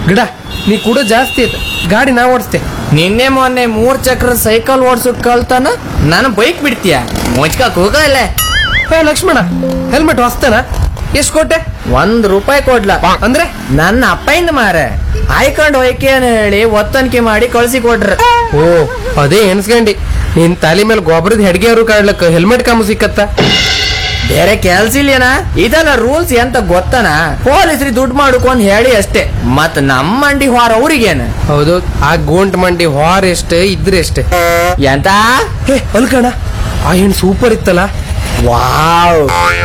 ಗಿಡ ನೀ ಕೂಡ ಜಾಸ್ತಿ ಐತೆ ಗಾಡಿ ನಾ ಓಡಿಸ್ತೆ ನಿನ್ನೆ ಮೊನ್ನೆ ಮೂರ್ ಚಕ್ರ ಸೈಕಲ್ ಓಡ್ಸೋದ್ ಕಲ್ತಾನ ನಾನು ಬೈಕ್ ಬಿಡ್ತೀಯ ಮುಚ್ಕ ಹೋಗಲ್ಲ ಹೇ ಲಕ್ಷ್ಮಣ ಹೆಲ್ಮೆಟ್ ಹೊಸ್ತೇನ ಎಷ್ಟು ಕೊಟ್ಟೆ ಒಂದ್ ರೂಪಾಯಿ ಕೊಡ್ಲ ಅಂದ್ರೆ ನನ್ನ ಅಪ್ಪಯಿಂದ ಮಾರ ಆಯ್ಕೊಂಡ್ ಹೋಯ್ಕೆ ಅಂತ ಹೇಳಿ ಒತ್ತನಿಕೆ ಮಾಡಿ ಕಳ್ಸಿ ಕೊಟ್ರ ಓ ಅದೇ ಎನ್ಸ್ಕಂಡಿ ನಿನ್ ತಲೆ ಮೇಲೆ ಗೊಬ್ಬರದ ಹೆಡ್ಗೆಯವರು ಕಾಡ್ಲಕ್ಕ ಹೆಲ್ಮೆಟ್ ಕಾಮು ಸಿಕ್ಕತ್ತ ಬೇರೆ ಕೆಲ್ಸ ಇಲ್ಲೇನ ಇದೆಲ್ಲ ರೂಲ್ಸ್ ಎಂತ ಗೊತ್ತನ ಪೊಲೀಸ್ರಿ ದುಡ್ಡು ಮಾಡ್ಕೊಂಡ್ ಹೇಳಿ ಅಷ್ಟೇ ಮತ್ ನಮ್ಮ ಮಂಡಿ ಹೊರ ಅವ್ರಿಗೇನ ಹೌದು ಆ ಗೋಂಟ್ ಮಂಡಿ ಹಾರ ಎಷ್ಟೇ ಇದ್ರೆ ಎಷ್ಟೇ ಎಂತ ಹೇ ಅಲ್ಕಣ ಆ ಹೆಣ್ಣು ಸೂಪರ್ ಇತ್ತಲ್ಲ ವಾವ್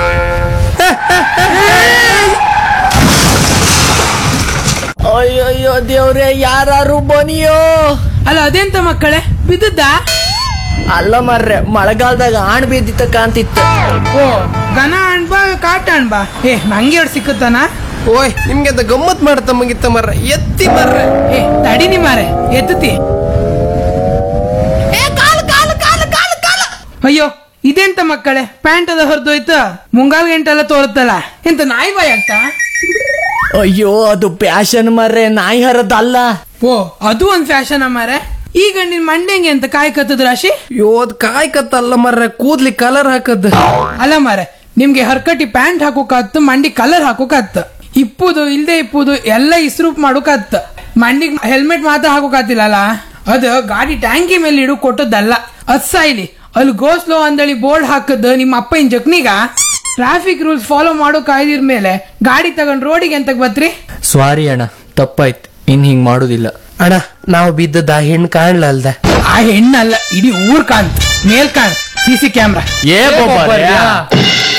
ಅಯ್ಯಯ್ಯೋ ದೇವ್ರೆ ಯಾರು ಬನಿಯೋ ಅಲ್ಲ ಅದೆಂತ ಮಕ್ಕಳೇ ಬಿದ್ದದ್ದಾ ಅಲ್ಲ ಮರ್ರೆ ಮಳೆಗಾಲದಾಗ ಆಣ್ ಬಿದ್ದಿತ್ತ ಕಾಂತಿತ್ತು ಓ ಗನ ಅಣ್ಬಾ ಕಾಟ ಅಣ್ಬಾ ಏ ನಂಗೆ ಎರಡು ಸಿಕ್ಕುತ್ತಾನ ಓಯ್ ನಿಮ್ಗೆ ಅಂತ ಗಮ್ಮತ್ ಮಾಡತ್ತ ಮುಗಿತ್ತ ಮರ್ರ ಎತ್ತಿ ಮರ್ರೆ ಏ ತಡಿನಿ ಮಾರೆ ಎತ್ತತಿ ಅಯ್ಯೋ ಇದೆಂತ ಮಕ್ಕಳೇ ಪ್ಯಾಂಟ್ ಅದ ಹೊರದೋಯ್ತು ಮುಂಗಾಲ್ ಗಂಟೆಲ್ಲ ತೋರುತ್ತಲ್ಲ ಎಂತ ನಾಯಿ ಬಾಯ್ ಆಗ್ತಾ ಅಯ್ಯೋ ಅದು ಪ್ಯಾಶನ್ ಮರ್ರೆ ನಾಯಿ ಹರದಲ್ಲ ಓ ಅದು ಒಂದ್ ಫ್ಯಾಷನ್ ಮಾರೆ ಈಗ ನಿನ್ ಮಂಡೆಂಗೆ ಅಂತ ಕಾಯ್ ಕತ್ತದ ರಾಶಿ ಯೋದ್ ಕಾಯ್ ಕತ್ತಲ್ಲ ಮರ್ರೆ ಕೂದ್ಲಿ ಕಲರ್ ಹಾಕದ್ ಅಲ್ಲ ಮಾರೆ ನಿಮ್ಗೆ ಹರ್ಕಟಿ ಪ್ಯಾಂಟ್ ಹಾಕೋಕಾತ್ತು ಮಂಡಿ ಕಲರ್ ಹಾಕೋಕಾತ್ತು ಇಪ್ಪುದು ಇಲ್ದೆ ಇಪ್ಪುದು ಎಲ್ಲ ಇಸ್ರೂಪ್ ಮಾಡೋಕಾತ್ತು ಮಂಡಿಗ್ ಹೆಲ್ಮೆಟ್ ಮಾತ್ರ ಹಾಕೋಕಾತಿಲ್ಲಲ್ಲ ಅದು ಗಾಡಿ ಟ್ಯಾಂಕಿ ಮೇಲೆ ಇಡು ಕೊಟ್ಟದ್ದಲ್ಲ ಅದ್ ಸಾಯ್ಲಿ ಅಲ್ಲಿ ಗೋ ಸ್ಲೋ ಅಂದಳಿ ಬೋರ್ಡ್ ಹಾಕದ್ ನಿಮ್ಮ ಅಪ್ಪನ ಜಕ್ನಿಗ ಟ್ರಾಫಿಕ್ ರೂಲ್ಸ್ ಫಾಲೋ ಮಾಡೋ ಕಾಯ್ದಿರ್ ಮೇಲೆ ಗಾಡಿ ತಗೊಂಡ್ ರೋಡಿಗೆ ಎಂತಕ್ ಬತ್ರಿ ಸಾರಿ ಅಣ್ಣ ತಪ್ಪಾಯ್ತು ಇನ್ ಹಿಂಗ್ ಮಾಡುದಿಲ್ಲ ಅಣ್ಣ ನಾವು ಬಿದ್ದದ ಆ ಹೆಣ್ಣು ಕಾಣ್ಲ ಅಲ್ದ ಆ ಹೆಣ್ಣಲ್ಲ ಇಡೀ ಊರ್ ಕಾಂತ್ ಮೇಲ್ ಕಾಣ್ ಸಿ ಸಿ ಕ್ಯಾಮ್ರಾ ಏ